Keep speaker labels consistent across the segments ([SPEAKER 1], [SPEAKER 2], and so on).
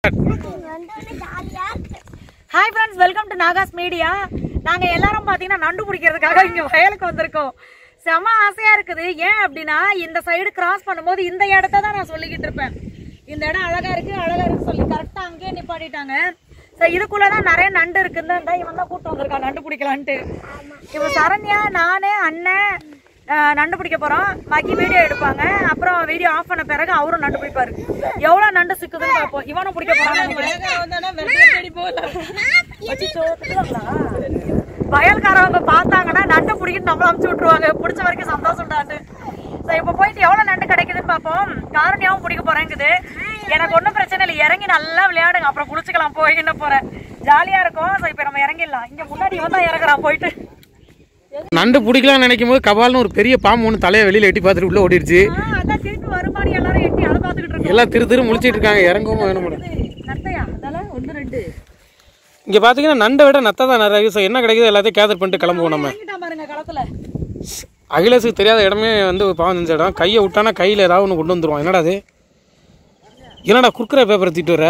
[SPEAKER 1] Hi friends welcome to Nagas media நாங்க எல்லாரும் பாத்தீங்கன்னா நண்டு பிடிக்கிறதுக்காக இங்க வயலுக்கு வந்திருக்கோம் செம ஆசையா இருக்குது ஏன் அப்படின்னா இந்த சைடு கிராஸ் பண்ணும்போது இந்த இடத்த தான் நான் சொல்லிக்கிட்டு இருப்பேன் இந்த இடம் அழகா இருக்கு அழகா இருக்கு சொல்லி கரெக்டா அங்கேயே நிப்பாட்டிட்டாங்க சரி இதுக்குள்ளதான் நிறைய நண்டு இருக்குன்னு தான் இவன் தான் கூட்டு வந்திருக்கான் நண்டு பிடிக்கலான்ட்டு இப்போ சரண்யா நானு அண்ணன் அஹ், நண்டு பிடிக்க போறோம் மகி வீடியோ எடுப்பாங்க அப்புறம் வீடியோ ஆஃப் பண்ண பிறகு அவரும் நண்டு பிடிப்பாரு எவ்வளவு நண்டு சிக்குதுன்னு பார்ப்போம் இவனும் பிடிக்க போறான் அச்சச்சோ, திட்டுவாங்களா? வயல்காரவங்க பார்த்தாங்கன்னா நண்டு பிடிக்கிட்டு நம்மள அமுச்சு விட்டுருவாங்க பிடிச்ச வரைக்கும் சந்தோஷம்டாட்டு சரி இப்போ போயிட்டு எவ்வளவு நண்டு கிடைக்குதுன்னு பார்ப்போம் காரணியாவும் பிடிக்க போறேங்குது எனக்கு ஒன்றும் பிரச்சனை இல்லை இறங்கி நல்லா விளையாடுங்க அப்புறம் குளிச்சுக்கலாம் போய் என்ன போறேன் ஜாலியா இருக்கும் ஸோ இப்போ நம்ம இறங்கிடலாம் இங்க முன்னாடி இவன் தான் இறங்குறான் போயிட்டு
[SPEAKER 2] நண்டு பிடிக்கலாம்னு நினைக்கும் போது கபால்னு ஒரு பெரிய பாம்பு ஒன்று தலையை வெளியில் எட்டி பார்த்துட்டு உள்ள ஓடிடுச்சு
[SPEAKER 1] ஆ, அதான் திருப்பி வருமானி எல்லாரும் எட்டி அதை பார்த்துக்கிட்டு இருக்கோம்
[SPEAKER 2] எல்லாம் திரு திரு முழிச்சிட்டு இருக்காங்க இறங்கவும் வேணும் போல.
[SPEAKER 1] நட்டையா அதெல்லாம் ஒன்று ரெண்டு
[SPEAKER 2] இங்க பாத்தீங்கன்னா நண்டை விட நத்தை தான் நிறைய இருக்கு. So, என்ன கிடைக்குதோ எல்லாத்தையும் கேதர் பண்ணிட்டு கிளம்புவோம் நம்ம
[SPEAKER 1] வாங்கிட்டான் பாருங்க களத்துல
[SPEAKER 2] அகிலேஷுக்கு தெரியாத இடமே வந்து பாவம் செஞ்ச இடம் கையை விட்டானா கையில் ஏதாவது ஒன்று கொண்டு வந்துருவான் என்னடா அது என்னடா குறுக்குற பேப்பரை தூக்கிட்டு வர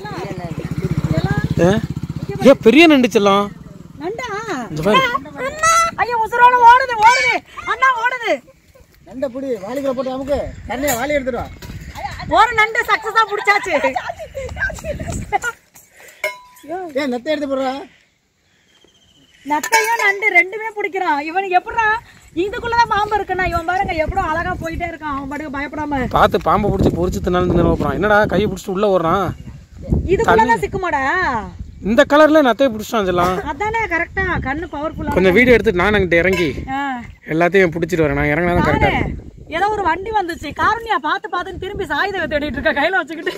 [SPEAKER 2] ஆ? ஏன் பெரிய நண்டு செல்லம்
[SPEAKER 1] நண்டா
[SPEAKER 2] இந்த பாரு
[SPEAKER 1] ஐயோ உசுரோட ஓடுது ஓடுது அண்ணா ஓடுது
[SPEAKER 3] நண்டை புடி வாளிக்குள்ள போட்டு அமுக்கு கண்ணையா வாளி எடுத்துட்டு வா
[SPEAKER 1] ஒரு நண்டு சக்சஸா புடிச்சாச்சு
[SPEAKER 3] ஏன் நத்தை எடுத்து போடுறா
[SPEAKER 1] நத்தையும் நண்டு ரெண்டுமே பிடிக்கிறான் இவனுக்கு எப்படா இதுக்குள்ளதான் பாம்பு இருக்குண்ணா இவன் பாருங்க எப்படோ அழகா போயிட்டே இருக்கான் அவன் பாட்டுக்கு பயப்படாம
[SPEAKER 2] பார்த்து பாம்பை பிடிச்சி பொறிச்சு தின்னாலும் தின்னு போகிறான் என்னடா கையை பிடிச்சிட்டு உள்ள ஓடுறான்
[SPEAKER 1] இதுக்குள்ளதான் சிக்குமாடா
[SPEAKER 2] இந்த கலர்ல நத்தையை பிடிச்சிட்டான் செல்லம்
[SPEAKER 1] அதானே கரெக்டா கண்ணு பவர்ஃபுல்லா
[SPEAKER 2] கொஞ்சம் வீடியோ எடுத்துட்டு நான் அங்கிட்ட இறங்கி எல்லாத்தையும் பிடிச்சிட்டு வரேன் நான் இறங்கினா தான் கரெக்டாக
[SPEAKER 1] ஏதோ ஒரு வண்டி வந்துச்சு காரணியா பார்த்து பார்த்துன்னு திரும்பி சாயுதவை தேடிட்டு இருக்க கையில வச்சுக்கிட்டு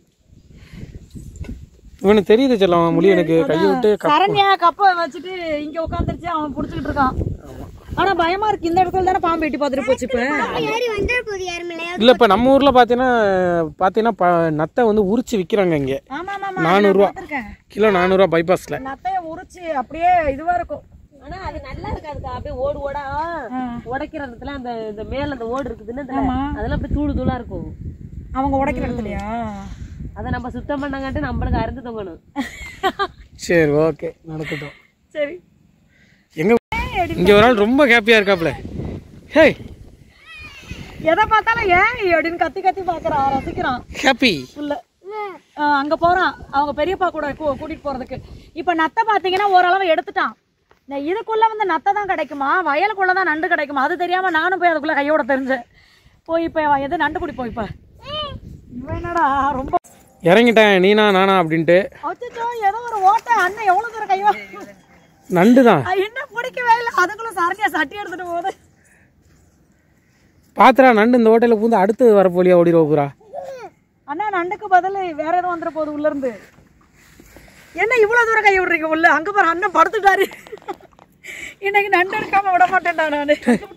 [SPEAKER 2] இவனுக்கு தெரியுது செல்லம் மொழி எனக்கு கையை விட்டு க-
[SPEAKER 1] சரண்யா கப்ப வச்சுட்டு இங்க உட்காந்துருச்சு அவன் புடிச்சுக்கிட்டு இருக்கான் ஆனா பயமா இருக்கு இந்த இடத்துல தானே பாம்பு எட்டி பார்த்துட்டு போச்சு இப்ப
[SPEAKER 2] இல்ல இப்ப நம்ம ஊர்ல பாத்தீங்கன்னா பாத்தீங்கன்னா ப- நத்தை வந்து உரிச்சு விக்கிறாங்க இங்க
[SPEAKER 1] ஆமா ஆமா ஆமா
[SPEAKER 2] நானூறுரூவா
[SPEAKER 1] பார்த்திருக்கேன்.
[SPEAKER 2] கிலோ நானூறுரூவா பைபாஸ்ல
[SPEAKER 1] நத்தைய உரிச்சு அப்படியே இதுவா இருக்கும்
[SPEAKER 4] ஆனா அது நல்லா இருக்காதுக்கா அப்படியே ஓடு ஓடா உடைக்கிற இடத்துல அந்த இந்த மேல அந்த ஓடு இருக்குதுன்னு அந்த-
[SPEAKER 1] ஆமா.
[SPEAKER 4] அதெல்லாம் அப்படியே தூள் தூளா இருக்கும்
[SPEAKER 1] அவங்க உடைக்கிற இடத்துலயா
[SPEAKER 4] அதை நம்ம சுத்தம் பண்ணாங்காட்டி நம்மளுக்கு அறுந்து தொங்கணும்
[SPEAKER 2] சரி ஓகே நடக்கட்டும்
[SPEAKER 1] சரி
[SPEAKER 2] எங்க இங்க ஒரு ஆள் ரொம்ப ஹாப்பியா இருக்காப்ல ஹே
[SPEAKER 1] எதை பார்த்தாலும் ஏன் அப்படின்னு கத்தி கத்தி பாக்குறான் ரசிக்கிறான்
[SPEAKER 2] ஹாப்பி
[SPEAKER 1] உள்ள ஆ, அங்க போறான் அவங்க பெரியப்பா கூட கூ- கூட்டிட்டு போறதுக்கு இப்ப நத்தை பாத்தீங்கன்னா ஓரளவு எடுத்துட்டான் இந்த இதுக்குள்ள வந்து நத்தை தான் கிடைக்குமா வயலுக்குள்ள தான் நண்டு கிடைக்குமா அது தெரியாம நானும் போய் அதுக்குள்ள கையோட தெரிஞ்சேன் போய் இப்ப அவன் எது நண்டு பிடிப்போம் இப்ப இவன் என்னடா ரொம்ப
[SPEAKER 2] இறங்கிட்டேன் நீனா நானா அப்படின்ட்டு
[SPEAKER 1] அச்சோ ஏதோ ஒரு ஓட்டை அண்ணன் எவ்வளவு தூரம் கைவா
[SPEAKER 2] நண்டு தான்
[SPEAKER 1] என்ன பிடிக்கவே இல்லை அதுக்குள்ள சரணியா சட்டி எடுத்துட்டு போகுது
[SPEAKER 2] பாத்துறா நண்டு இந்த ஹோட்டலில் பூந்து அடுத்து வரப்போலியா ஓடி போகிறா
[SPEAKER 1] அண்ணா நண்டுக்கு பதில் வேற எதுவும் வந்துட போகுது உள்ள இருந்து என்ன இவ்வளவு தூரம் கை விடுறீங்க உள்ள அங்க பாரு அண்ணன் படுத்துட்டாரு இன்னைக்கு நண்டு எடுக்காம விட மாட்டேன்டா நானு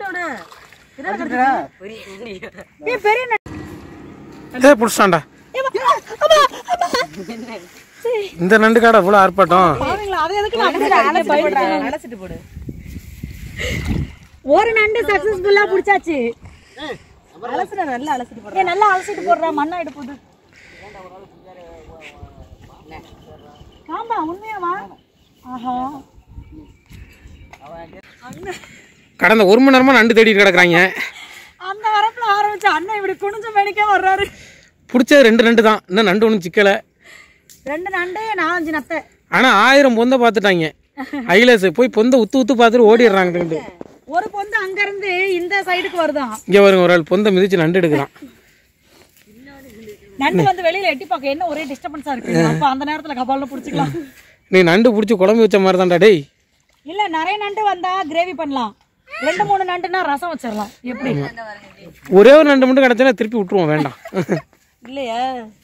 [SPEAKER 1] ஏய், பெரிய நண்டு.
[SPEAKER 2] ஏ பிடிச்சாண்டா இந்த நண்டு காடா இவ்வளோ ஆர்ப்பாட்டம்
[SPEAKER 1] பாவீங்களா, அதை எதுக்கு நான் அப்படியே பயந்துட்டேன்.
[SPEAKER 4] அலசிட்டு போடு
[SPEAKER 1] ஒரு நண்டு சக்சஸ்ஃபுல்லா புடிச்சாச்சு
[SPEAKER 4] அலசுற நல்லா அலசிட்டு போடு
[SPEAKER 1] ஏய், நல்லா அலசிட்டு போடுறா மண்ணா எடுப்போது ஆமா உண்மையாவா ஆஹா
[SPEAKER 2] கடந்த ஒரு மணி நேரமா நண்டு தேடிட்டு கிடக்குறாங்க
[SPEAKER 1] அந்த வரப்புல ஆரம்பிச்ச அண்ணன் இப்படி குனிஞ்ச மேனிக்கே வர்றாரு
[SPEAKER 2] பிடிச்சது ரெண்டு நண்டு தான் இன்னும் நண்டு ஒன்றும் சிக்கலை
[SPEAKER 1] ரெண்டு நண்டு நாலஞ்சு நத்தை
[SPEAKER 2] ஆனா ஆயிரம் பொந்த பார்த்துட்டாங்க ஐலேஸ் போய் பொந்த உத்து உத்து பார்த்துட்டு ஓடிடுறாங்க ரெண்டு
[SPEAKER 1] ஒரு பொந்து அங்க இருந்து இந்த சைடுக்கு வருதான்
[SPEAKER 2] இங்க வருங்க ஒரு ஆள் பொந்த மிதிச்சு நண்டு எடுக்கிறான்
[SPEAKER 1] நண்டு வந்து வெளியில எட்டி பார்க்க என்ன ஒரே டிஸ்டர்பன்ஸா இருக்கு அப்ப அந்த நேரத்துல கபால்ல புடிச்சுக்கலாம்
[SPEAKER 2] நீ நண்டு பிடிச்சி குழம்பு வச்ச மாதிரி தான்டா டேய்
[SPEAKER 1] இல்ல நிறைய நண்டு வந்தா கிரேவி பண்ணலாம் ரெண்டு மூணு நண்டுனா ரசம் வச்சிடலாம் எப்படி
[SPEAKER 2] ஒரே ஒரு நண்டு மட்டும் கிடச்சுன்னா திருப்பி விட்டுருவோம் வேண்டாம்
[SPEAKER 4] இல்லையா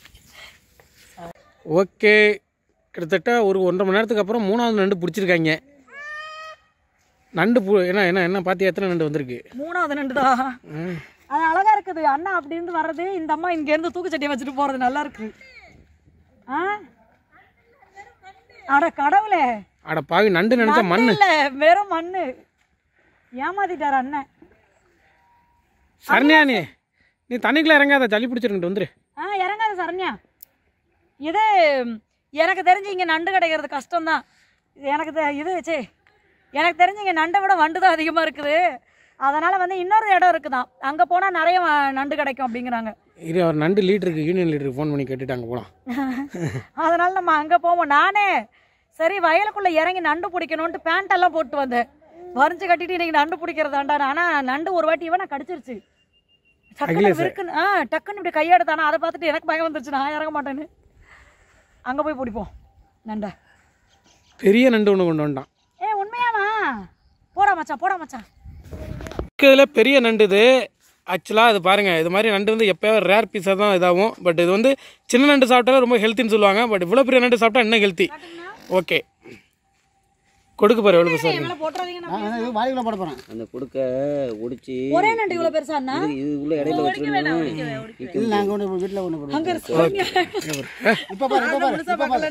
[SPEAKER 2] ஓகே கிட்டத்தட்ட ஒரு ஒன்றரை மணி நேரத்துக்கு அப்புறம் மூணாவது நண்டு பிடிச்சிருக்காங்க நண்டு பு என்ன என்ன என்ன பார்த்தியா எத்தனை நண்டு வந்திருக்கு
[SPEAKER 1] மூணாவது நண்டுதா
[SPEAKER 2] ம்.
[SPEAKER 1] அது அழகா இருக்குது அண்ணா அப்படி இருந்து வர்றது இந்த அம்மா இங்க இருந்து தூக்குச்சட்டியை வச்சுட்டு போறது நல்லா இருக்கு ஆ அட கடவுளே
[SPEAKER 2] அட பாவி நண்டு நினைச்சா மண்ணு
[SPEAKER 1] இல்ல வெறும் மண்ணு ஏமாத்திட்டாரு அண்ணன்
[SPEAKER 2] சரண்யா நீ நீ தண்ணிக்குள்ள இறங்காத ஜல்லி பிடிச்சிருக்கிட்டு வந்துரு
[SPEAKER 1] ஆ இறங்காத சரண்யா இது எனக்கு தெரிஞ்சு இங்கே நண்டு கிடைக்கிறது கஷ்டம்தான் எனக்கு தெ- இது சே எனக்கு தெரிஞ்சு இங்கே நண்டை விட வண்டு தான் அதிகமாக இருக்குது அதனால் வந்து இன்னொரு இடம் இருக்குதான் அங்கே போனால் நிறைய வ- நண்டு கிடைக்கும் அப்படிங்கிறாங்க
[SPEAKER 2] இரு அவர் நண்டு லீடருக்கு யூனியன் லீடருக்கு ஃபோன் பண்ணி கேட்டுட்டு அங்கே போகலாம்
[SPEAKER 1] அதனால் நம்ம அங்கே போவோம் நானே சரி வயலுக்குள்ளே இறங்கி நண்டு பிடிக்கணுன்ட்டு பேண்ட் எல்லாம் போட்டு வந்தேன் வரைஞ்சு கட்டிட்டு இன்னைக்கு நண்டு பிடிக்கிறதாண்டா ஆனால் நண்டு ஒரு வாட்டி இவனை கடிச்சிருச்சு டக்குன்னு விருக்குன்னு ஆ டக்குன்னு இப்படி கையெடுத்தானா அதை பார்த்துட்டு எனக்கு பயம் வந்துருச்சு நான் இறங்க மாட்டேன்னு அங்கே போய் பிடிப்போம் நண்டை
[SPEAKER 2] பெரிய நண்டு ஒன்று கொண்டு வந்துட்டான்
[SPEAKER 1] ஏ உண்மையாவா போடா மச்சான் போடா மச்சான்
[SPEAKER 2] இருக்கிறதுல பெரிய நண்டு இது ஆக்சுவலாக இது பாருங்கள் இது மாதிரி நண்டு வந்து எப்போயாவது ரேர் பீஸாக தான் இதாகும் பட் இது வந்து சின்ன நண்டு சாப்பிட்டாலும் ரொம்ப ஹெல்த்தின்னு சொல்லுவாங்க பட் இவ்வளோ பெரிய நண்டு சாப்பிட்டா இன்னும் ஹெல்த்தி ஓகே கொடுக்க பாரு எவ்வளோ சார்
[SPEAKER 1] மேலே போட்டுறாதீங்க
[SPEAKER 3] நான் என்ன இது வாளிக்குள்ள போட போறேன்
[SPEAKER 5] அந்த குடுக்க ஒடிச்சு
[SPEAKER 1] ஒரே நண்டு இவ்வளோ பெருசா அண்ணா
[SPEAKER 5] இது இதுக்குள்ள இடையில வச்சிருந்தோம்
[SPEAKER 3] இல்ல நாங்க ஒண்ணு வீட்டுல ஒண்ணு போடுறோம்
[SPEAKER 1] அங்கே இருக்கு
[SPEAKER 3] இப்ப பாரு இப்ப பாரு இப்ப பாரு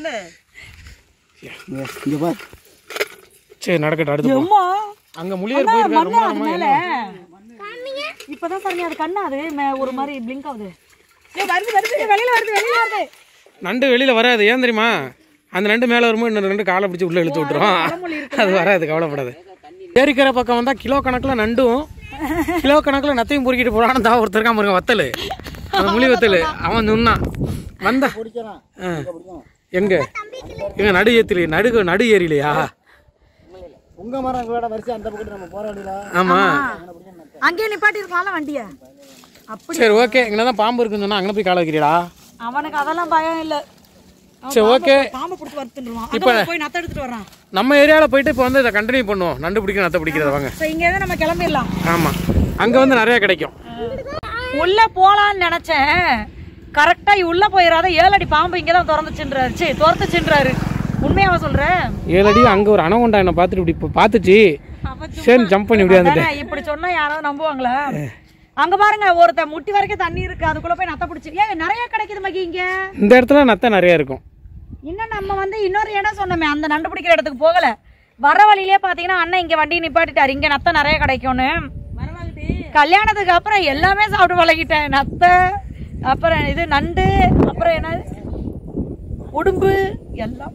[SPEAKER 3] இங்க, இங்க பாரு
[SPEAKER 2] சரி நடக்கட்டும் அடுத்து போ.
[SPEAKER 1] அம்மா
[SPEAKER 2] அங்கே முழியர் போயிருக்காரு ரொம்ப
[SPEAKER 1] மண்ணா அது
[SPEAKER 2] நேரமா
[SPEAKER 1] மேல இப்பதான் சரண்யா அது கண்ணா அது மே- ஒரு மாதிரி பிளிங்க் ஆகுது ஏய், வருது வருது ஏய், வெளியில வருது வெளியில வருது
[SPEAKER 2] நண்டு வெளியில் வராது ஏன் தெரியுமா அந்த நண்டு மேலே வரும்போது இன்னொரு நண்டு காலை பிடிச்சி உள்ளே இழுத்து விட்டுரும் அது வராது கவலைப்படாது ஏரிக்கரை பக்கம் வந்தால் கிலோ கணக்கில் நண்டும் கிலோ கணக்கில் நத்தையும் பொறுக்கிட்டு போகிறான்னு தான் ஒருத்தர் இருக்கான் பாருங்க வத்தல் அந்த முழி வத்தல் அவன் சொன்னான் வந்தா
[SPEAKER 3] பிடிக்கலாம்
[SPEAKER 2] ஆ. எங்க எங்க நடு ஏத்திரி நடு நடு ஏரியிலையா
[SPEAKER 3] உங்க மரங்களோட வரிசை அந்த பக்கத்து நம்ம போற வழியில
[SPEAKER 2] ஆமா
[SPEAKER 1] அங்கேயே நிப்பாட்டி இருக்கலாம்ல வண்டிய அப்படி
[SPEAKER 2] சரி ஓகே இங்கே தான் பாம்பு இருக்குன்னு சொன்னா அங்கே போய் காலை வைக்கிறீடா
[SPEAKER 1] அவனுக்கு அதெல்லாம் பயம் இல்ல அவன்
[SPEAKER 2] சரி ஓகே
[SPEAKER 1] பாம்பை பிடிச்சி வறுத்துருவான் இப்போ போய் நத்த எடுத்துட்டு வரான்
[SPEAKER 2] நம்ம ஏரியாவில் போயிட்டு இப்போ வந்து இதை கண்டினியூ பண்ணுவோம் நண்டு பிடிக்க நத்தை பிடிக்கிறத வாங்க
[SPEAKER 1] ஸோ இங்கேருந்து நம்ம கிளம்பிடலாம்
[SPEAKER 2] ஆமாம் அங்கே வந்து நிறைய கிடைக்கும்
[SPEAKER 1] உள்ள போலான்னு நினைச்சேன் கரெக்டா உள்ள போயிடாத ஏழடி பாம்பு இங்கே தான் திறந்துச்சுன்றாரு சரி திறந்துச்சுன்றாரு உண்மையாவா சொல்றேன்
[SPEAKER 2] ஏழடி அங்கே ஒரு அணவண்டா என்னை பார்த்துட்டு இப்படி இப்போ பார்த்துச்சு சரி ஜம்ப் பண்ணி இப்படி வந்துட்டேன்
[SPEAKER 1] அதானே, இப்படி சொன்னா யாராவது நம்புவாங்களா அங்க பாருங்க ஒருத்த முட்டி வரைக்கும் தண்ணி இருக்கு அதுக்குள்ள போய் நத்த பிடிச்சி ஏன் நிறைய கிடைக்குது மகி இங்க
[SPEAKER 2] இந்த இடத்துல நத்தை நிறைய இருக்கும்
[SPEAKER 1] இன்னும் நம்ம வந்து இன்னொரு இடம் சொன்னோமே அந்த நண்டு பிடிக்கிற இடத்துக்கு போகல வர வழியிலே பாத்தீங்கன்னா அண்ணன் இங்க வண்டி நிப்பாட்டிட்டாரு இங்க நத்த நிறைய கிடைக்கும்னு கல்யாணத்துக்கு அப்புறம் எல்லாமே சாப்பிட்டு பழகிட்டேன் நத்தை அப்புறம் இது நண்டு அப்புறம் என்னது உடும்பு எல்லாம்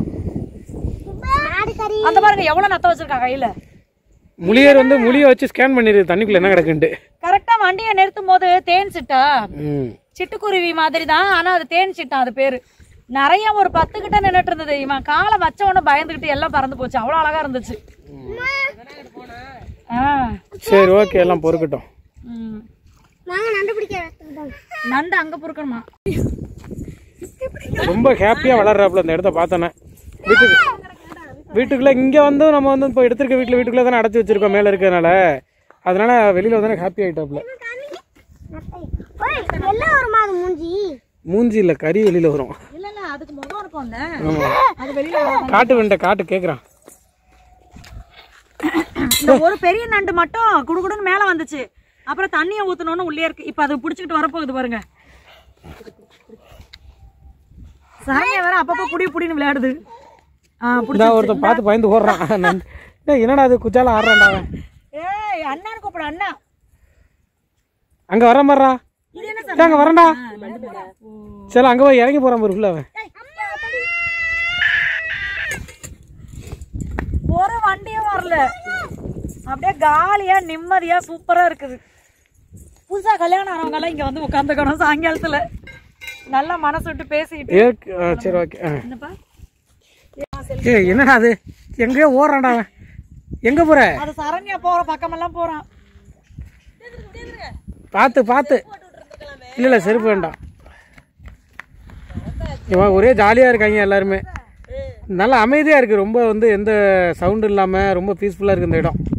[SPEAKER 1] அந்த பாருங்க எவ்வளவு நத்த வச்சிருக்கா கையில
[SPEAKER 2] முழியர் வந்து முழியை வச்சு ஸ்கேன் பண்ணிடுது தண்ணிக்குள்ள என்ன கிடக்குன்ட்டு
[SPEAKER 1] கரெக்டா வண்டியை நிறுத்தும் போது தேன் சிட்டா
[SPEAKER 2] ம்
[SPEAKER 1] சிட்டுக்குருவி மாதிரி தான் ஆனா அது தேன் சிட்டா அது பேரு நிறைய ஒரு பத்து கிட்ட நின்னுட்டு இருந்தது இவன் காலை வச்ச உடனே பயந்துகிட்டு எல்லாம் பறந்து போச்சு அவ்வளவு அழகா இருந்துச்சு ஆ,
[SPEAKER 2] சரி ஓகே எல்லாம் பொறுக்கட்டும்
[SPEAKER 1] ம். நண்டு அங்க பொறுக்கணுமா
[SPEAKER 2] ரொம்ப ஹாப்பியாக வளர்றாப்புல இந்த இடத்த பார்த்தோன்னே வீட்டுக்கு வீட்டுக்குள்ளே இங்கே வந்து நம்ம வந்து இப்போ எடுத்திருக்க வீட்டில் வீட்டுக்குள்ளே தானே அடைச்சி வச்சிருக்கோம் மேலே இருக்கிறதுனால அதனால வெளியில் வந்து ஹாப்பி ஆகிட்டாப்புல
[SPEAKER 6] எல்லாம் வருமா அது மூஞ்சி
[SPEAKER 2] மூஞ்சி இல்லை கறி வெளியில் வரும்
[SPEAKER 1] இல்ல இல்ல அதுக்கு முகம் இருக்கும்ல
[SPEAKER 2] ஆமா.
[SPEAKER 1] அது வெளியில வராது.
[SPEAKER 2] காட்டு வெண்டை காட்டு கேட்குறான்
[SPEAKER 1] இந்த ஒரு பெரிய நண்டு மட்டும் குடுகுடுன்னு மேல வந்துச்சு அப்புறம் தண்ணியை ஊத்தணும்னு உள்ளே இருக்கு இப்ப அது புடிச்சுக்கிட்டு வரப்போகுது பாருங்க சரண்யா வேற அப்பப்போ புடி புடின்னு விளையாடுது ஆ புடி
[SPEAKER 2] இந்த ஒருத்தன் பார்த்து பயந்து ஓடுறான் நண்டு. டேய், என்னடா அது குச்சால ஆடுறான்டா அவன்
[SPEAKER 1] ஏய் அண்ணான்னு கூப்பிடு அண்ணா
[SPEAKER 2] அங்கே வர மாதிரா
[SPEAKER 1] இது என்ன
[SPEAKER 2] அங்கே வரேன்டா சரி அங்கே போய் இறங்கி போகிறான் பாரு உள்ள அவன்
[SPEAKER 1] ஒரு வண்டியும் வரல அப்படியே காலியா நிம்மதியா சூப்பரா இருக்குது புதுசா கல்யாணம் ஆனவங்க எல்லாம் இங்க வந்து உட்காந்துக்கணும் சாயங்காலத்துல நல்லா மனசு விட்டு பேசிட்டு
[SPEAKER 2] ஏ ஆ, சரி ஓகே ஆ
[SPEAKER 1] என்னப்பா
[SPEAKER 2] ஏ என்னடா அது எங்கேயோ ஓடுறான்டா அவன் எங்கே போகிற
[SPEAKER 1] அது சரண்யா போற பக்கமெல்லாம் போறான்
[SPEAKER 2] பார்த்து பார்த்து இல்லை இல்லை செருப்பு வேண்டாம் இவன் ஒரே ஜாலியாக இருக்காங்க எல்லாருமே நல்லா அமைதியாக இருக்குது ரொம்ப வந்து எந்த சவுண்டும் இல்லாமல் ரொம்ப பீஸ்ஃபுல்லாக இருக்குது இந்த இடம்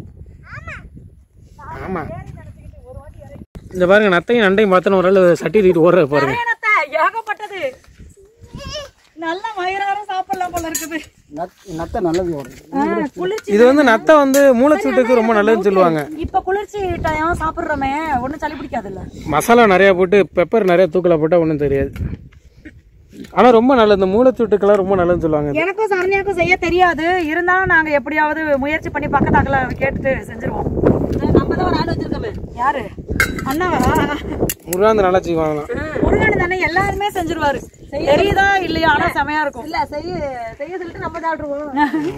[SPEAKER 2] ஆமாம் இந்த பாருங்க நத்தையும் நண்டையும் பார்த்தோன்னு ஒரு ஆள் சட்டி தூக்கிட்டு ஓடுறது பாருங்க
[SPEAKER 1] கல்யாணத்தை ஏகப்பட்டது நல்ல வயிறார சாப்பிடலாம் போல இருக்குது
[SPEAKER 3] நத்- நத்தை நல்லது ஓடுது
[SPEAKER 1] ஆ, குளிர்ச்சி
[SPEAKER 2] இது வந்து நத்தை வந்து மூளைச்சூட்டுக்கு ரொம்ப நல்லதுன்னு சொல்லுவாங்க
[SPEAKER 1] இப்ப குளிர்ச்சி டைம் சாப்பிடுறோமே ஒண்ணும் சளி பிடிக்காதுல்ல
[SPEAKER 2] மசாலா நிறையா போட்டு பெப்பர் நிறைய தூக்கில் போட்டால் ஒன்றும் தெரியாது ஆனால் ரொம்ப நல்லது இந்த மூளைச்சூட்டுக்கெல்லாம் ரொம்ப நல்லதுன்னு சொல்லுவாங்க
[SPEAKER 1] எனக்கும் சரண்யாக்கும் செய்ய தெரியாது இருந்தாலும் நாங்க எப்படியாவது முயற்சி பண்ணி பக்கத்தாக்கல கேட்டுட்டு செஞ்சிருவோம்
[SPEAKER 4] நம்ம தான் ஒரு ஆள் வச்சிருக்கோமே
[SPEAKER 1] யாரு அண்ணாவா
[SPEAKER 2] முருகாந்து நல்லா செய்வாங்களாம்
[SPEAKER 1] முருகன் தானே எல்லாருமே செஞ்சிருவாரு தெரியுதா இல்லையா ஆனா செமையா இருக்கும்
[SPEAKER 4] இல்ல செய்ய செய்ய சொல்லிட்டு நம்ம சாப்பிட்டுருவோம்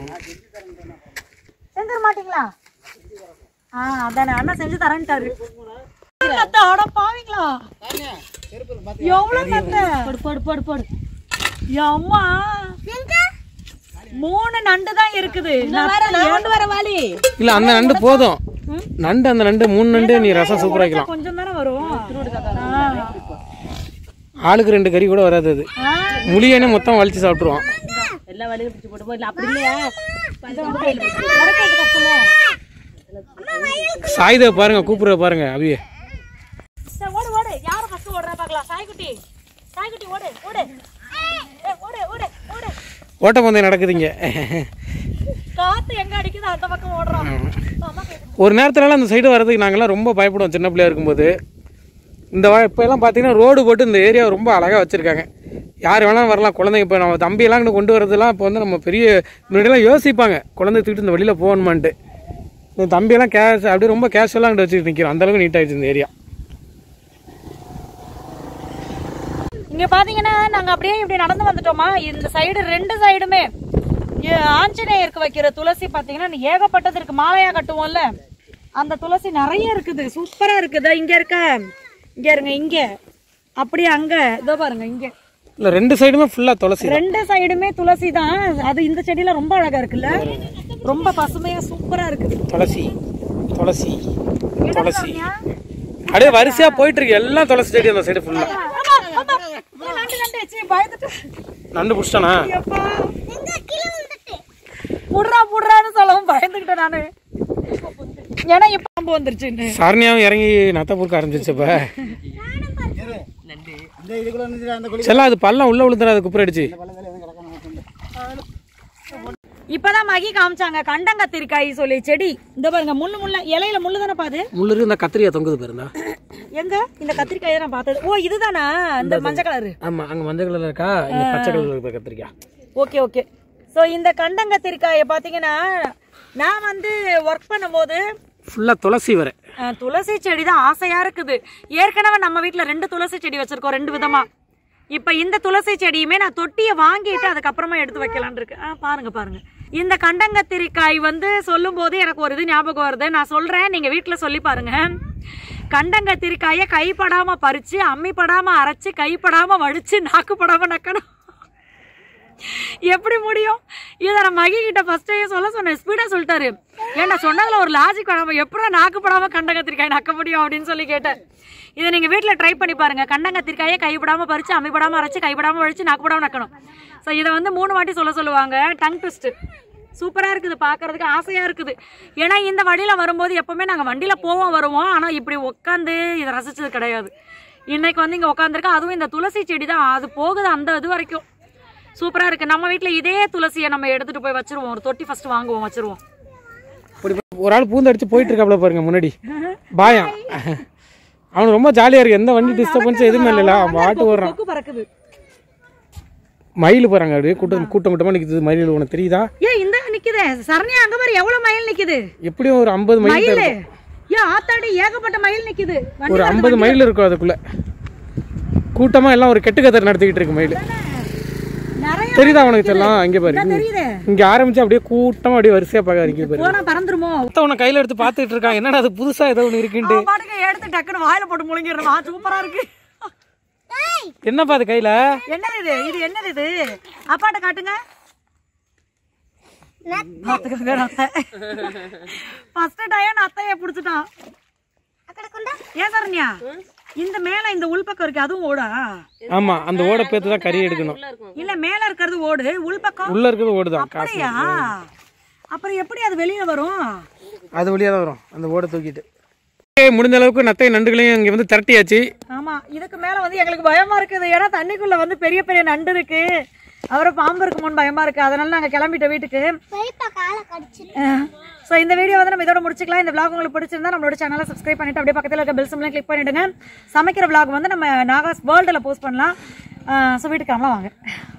[SPEAKER 1] செஞ்சிட மாட்டீங்களா ஆ அதானே அண்ணா செஞ்சு தரேன்ட்டாரு நத்தை, அட பாவீங்களா எவ்வளவு நத்தை
[SPEAKER 4] போடு போடு போடு போடு
[SPEAKER 1] அம்மா மூணு நண்டு தான் இருக்குது
[SPEAKER 4] வேற நான் கொண்டு வர வாலி
[SPEAKER 2] இல்ல அந்த நண்டு போதும் நண்டு அந்த நண்டு மூணு நண்டு நீ ரசம் சூப்பரா வைக்கலாம்
[SPEAKER 1] கொஞ்சம் தானே வரும்
[SPEAKER 2] ஆளுக்கு ரெண்டு கறி கூட வராது அது முழியனே மொத்தம் வலிச்சு சாப்பிட்டுருவான்
[SPEAKER 4] எல்லா வேலையும் பிடிச்சி போட்டு போ இல்ல அப்படி இல்லையா
[SPEAKER 2] சாயுத பாருங்க கூப்பிடுற பாருங்க அவிய
[SPEAKER 1] சரி, ஓடு ஓடு யாரு ஃபர்ஸ்ட் ஓடுறா பார்க்கலாம் சாய்குட்டி சாய்குட்டி ஓடு ஓடு ஏய், ஓடு ஓடு ஓடு
[SPEAKER 2] ஓட்டப்பந்தயம் நடக்குதுங்க
[SPEAKER 1] காத்து எங்க அடிக்குது அந்த பக்கம் ஓடுறோம் ஆமா
[SPEAKER 2] ஒரு நேரத்துலலாம் அந்த சைடு வரதுக்கு நாங்கெல்லாம் ரொம்ப பயப்படுவோம் சின்ன பிள்ளையா இருக்கும்போது இந்த வா இப்போ எல்லாம் பார்த்தீங்கன்னா ரோடு போட்டு இந்த ஏரியா ரொம்ப அழகாக வச்சுருக்காங்க யார் வேணாலும் வரலாம் குழந்தைங்க இப்போ நம்ம தம்பியெல்லாம் இங்கே கொண்டு வரதெல்லாம் இப்போ வந்து நம்ம பெரிய முன்னாடியெல்லாம் யோசிப்பாங்க குழந்தை தூக்கிட்டு இந்த வழியில் போகணுமான்ட்டு இந்த தம்பியெல்லாம் கேஷ் அப்படியே ரொம்ப கேஷுவலாக அங்கே வச்சுட்டு நிற்கிறோம் அந்தளவுக்கு நீட் ஆயிடுச்சு இந்த ஏரியா
[SPEAKER 1] இங்க பாத்தீங்கன்னா நாங்க அப்படியே இப்படி நடந்து வந்துட்டோமா இந்த சைடு ரெண்டு சைடுமே இங்க ஆஞ்சநேயருக்கு வைக்கிற துளசி பாத்தீங்கன்னா ஏகப்பட்டது இருக்கு மாலையா கட்டுவோம்ல அந்த துளசி நிறைய இருக்குது சூப்பரா இருக்குது இங்க இருக்க இங்க இருங்க இங்க அப்படியே அங்க இதோ பாருங்க இங்க
[SPEAKER 2] இல்லை ரெண்டு சைடுமே ஃபுல்லாக துளசி
[SPEAKER 1] ரெண்டு சைடுமே துளசி தான் அது இந்த செடியில ரொம்ப அழகா இருக்குல்ல ரொம்ப பசுமையா சூப்பரா இருக்குது
[SPEAKER 2] துளசி துளசி துளசி அப்படியே வரிசையாக போயிட்டு இருக்கு எல்லாம் துளசி செடி அந்த சைடு ஃபுல்லாக
[SPEAKER 1] ஆமா, ஆமா. ஏய், நண்டு, நண்டு, சீ, பயந்துட்டேன்.
[SPEAKER 2] நண்டு பிடிச்சிட்டானா
[SPEAKER 1] எப்பா. புடுறா புடுறான்னு சொல்லவும் பயந்துக்கிட்டேன் நானு ஏன்னா இப்ப பாம்பு வந்துருச்சுன்னு
[SPEAKER 2] சரணியாவும் இறங்கி நத்தப்பூர்க்க ஆரம்பிச்சிச்சு இப்போ
[SPEAKER 3] இந்த இதுக்குள்ள இருந்துச்சு அந்த குழி
[SPEAKER 2] செல்லாம் அது பள்ளம் உள்ள விழுந்துடாது குப்புற அடிச்சு
[SPEAKER 3] பள்ளத்துல எதுவும் கிடக்காம
[SPEAKER 1] இப்பதான் மகி காமிச்சாங்க கண்டங்கத்திரிக்காய் சொல்லி செடி இந்த பாருங்க முள்ளு முள்ள இலையில முள்ளு தானே பாது
[SPEAKER 2] முள்ளு இருக்கு, இந்த கத்திரியா தொங்குது பாருந்தா
[SPEAKER 1] எங்க இந்த கத்திரிக்காயை நான் பார்த்தது ஓ இதுதானா இந்த மஞ்சள் கலரு
[SPEAKER 2] ஆமா அங்க மஞ்சள் கலர்ல இருக்கா இங்க பச்சை கலர்ல இருக்க கத்திரிக்காய்
[SPEAKER 1] ஓகே ஓகே ஸோ இந்த கண்டங்கத்திரிக்காயை பார்த்தீங்கன்னா நான் வந்து ஒர்க் பண்ணும்போது
[SPEAKER 2] ஃபுல்லா துளசி வர
[SPEAKER 1] அஹ், துளசி செடி தான் ஆசையா இருக்குது ஏற்கனவே நம்ம வீட்ல ரெண்டு துளசி செடி வச்சிருக்கோம் ரெண்டு விதமா இப்ப இந்த துளசி செடியுமே நான் தொட்டியை வாங்கிட்டு அதுக்கப்புறமா எடுத்து வைக்கலாம்னு இருக்கு ஆ பாருங்க பாருங்க இந்த கண்டங்கத்திரிக்காய் வந்து சொல்லும் போது எனக்கு ஒரு இது ஞாபகம் வருது நான் சொல்றேன் நீங்க வீட்ல சொல்லி பாருங்க கண்டங்கத்திரிக்காயை கைப்படாம பறிச்சு அம்மி படாம அரைச்சு கைப்படாம வடிச்சு நாக்கு படாம நக்கணும் எப்படி முடியும் இதை நான் மகி கிட்ட ஃபர்ஸ்டே சொல்ல சொன்னேன் ஸ்பீடா சொல்லிட்டாரு ஏன்டா சொன்னதுல ஒரு லாஜிக் வராம எப்படா நாக்குப்படாம கண்டங்கத்திரிக்காய் நக்க முடியும் அப்படின்னு சொல்லி கேட்டேன் இதை நீங்க வீட்ல ட்ரை பண்ணி பாருங்க கண்டங்கத்திரிக்காயை கைப்படாம பறிச்சு அம்மிப்படாம அரைச்சு கைப்படாம வழிச்சு நாக்குப்படாம நக்கணும் ஸோ இதை வந்து மூணு வாட்டி சொல்ல சொல்லுவாங்க டங் ட்விஸ்ட் சூப்பரா இருக்குது பார்க்கிறதுக்கு ஆசையா இருக்குது ஏன்னா இந்த வழியில வரும்போது எப்பவுமே நாங்க வண்டியில போவோம் வருவோம் ஆனா இப்படி உட்காந்து இதை ரசிச்சது கிடையாது இன்னைக்கு வந்து இங்க உட்காந்துருக்கோம் அதுவும் இந்த துளசி செடி தான் அது போகுது அந்த இது வரைக்கும் சூப்பரா இருக்கு நம்ம வீட்ல இதே துளசியை நம்ம எடுத்துட்டு போய் வச்சிருவோம் ஒரு தொட்டி ஃபர்ஸ்ட் வாங்குவோம் வச்சிருவோம்
[SPEAKER 2] இப்படி ஒரு ஆள் பூந்து அடிச்சு போயிட்டு இருக்காப்ல பாருங்க முன்னாடி பாயம் அவனுக்கு ரொம்ப ஜாலியா இருக்கு எந்த வண்டி டிஸ்டர்பன்ஸ் எதுவுமே இல்லைல்ல அவன் பாட்டு ஓடுறான்
[SPEAKER 1] கொக்கு பறக்குது
[SPEAKER 2] மயில் போறாங்க அப்படியே கூட்டம் கூட்டம் கூட்டமா நிக்குது மயில் உனக்கு தெரியுதா
[SPEAKER 1] ஏ இந்த நிக்குதே சரணியா அங்க பாரு எவ்வளவு மயில் நிக்குது
[SPEAKER 2] எப்படியும் ஒரு ஐம்பது மைல்
[SPEAKER 1] மயில்
[SPEAKER 2] இருக்கும்
[SPEAKER 1] ஏ ஆத்தாடி ஏகப்பட்ட மயில் நிக்குது வண்டி
[SPEAKER 2] ஒரு
[SPEAKER 1] வருது,
[SPEAKER 2] ஐம்பது
[SPEAKER 1] வண்டி
[SPEAKER 2] மைல் இருக்கும் அதுக்குள்ள கூட்டமா எல்லாம் ஒரு கெட்டு கத்தர் நடத்திக்கிட்டு இருக்கு மயில்
[SPEAKER 1] வருது. நிறைய
[SPEAKER 2] தெரியுதா உனக்கு செல்லாம் இங்க பாரு
[SPEAKER 1] இந்தா தெரியுதே
[SPEAKER 2] இங்க ஆரம்பிச்சு அப்படியே கூட்டமா அப்படியே வரிசையா பார்க்க வரைக்கும் பாரு
[SPEAKER 1] போனா பறந்துருமோ
[SPEAKER 2] மொத்தம் உன்னை கையில எடுத்து பாத்துட்டு இருக்கான் என்னடா அது புதுசா ஏதோ ஒண்ணு இருக்குன்ட்டு
[SPEAKER 1] அவன் பாட்டுக்கு எடுத்து டக்குன்னு வாயில போட்டு முழுங்கிடுறா சூப்பரா இருக்கு
[SPEAKER 2] என்னப்பா அது கையில
[SPEAKER 1] என்னது இது இது என்னது இது அப்பாட்ட காட்டுங்க பாத்துக்கோங்க அத்தை ஃபர்ஸ்ட் டைம் அத்தைய புடிச்சிட்டான் ஏன் சரண்யா இந்த மேல இந்த உள்பக்கம் இருக்கு அதுவும் ஓடா
[SPEAKER 2] ஆமா அந்த ஓட பேத்து தான் கறி எடுக்கணும்
[SPEAKER 1] இல்ல மேல இருக்கிறது ஓடு உள்பக்கம்
[SPEAKER 2] உள்ள இருக்கிறது ஓடுதான் காசு
[SPEAKER 1] அப்படியா அப்புறம் எப்படி அது வெளியில வரும்
[SPEAKER 2] அது வழியா தான் வரும் அந்த ஓட தூக்கிட்டு ஏய், முடிஞ்ச அளவுக்கு நத்தை நண்டுகளையும் இங்க வந்து திரட்டியாச்சு
[SPEAKER 1] ஆமா இதுக்கு மேல வந்து எங்களுக்கு பயமா இருக்குது ஏன்னா தண்ணிக்குள்ள வந்து பெரிய பெரிய நண்டு இருக்கு அப்புறம் பாம்பு இருக்குமோன்னு பயமா இருக்கு அதனால நாங்க கிளம்பிட்டோம் வீட்டுக்கு ஸோ இந்த வீடியோ வந்து நம்ம இதோட முடிச்சுக்கலாம் இந்த vlog உங்களுக்கு பிடிச்சிருந்தா நம்மளோட சேனலை சப்ஸ்கிரைப் பண்ணிட்டு அப்படியே பக்கத்தில் இருக்க பெல் சிம்லாம் கிளிக் பண்ணிடுங்க சமைக்கிற vlog வந்து நம்ம நாகாஸ் வேர்ல்டில் போஸ்ட் பண்ணலாம் ஸோ வீட்டுக்கு கிளம்பலாம் வாங்க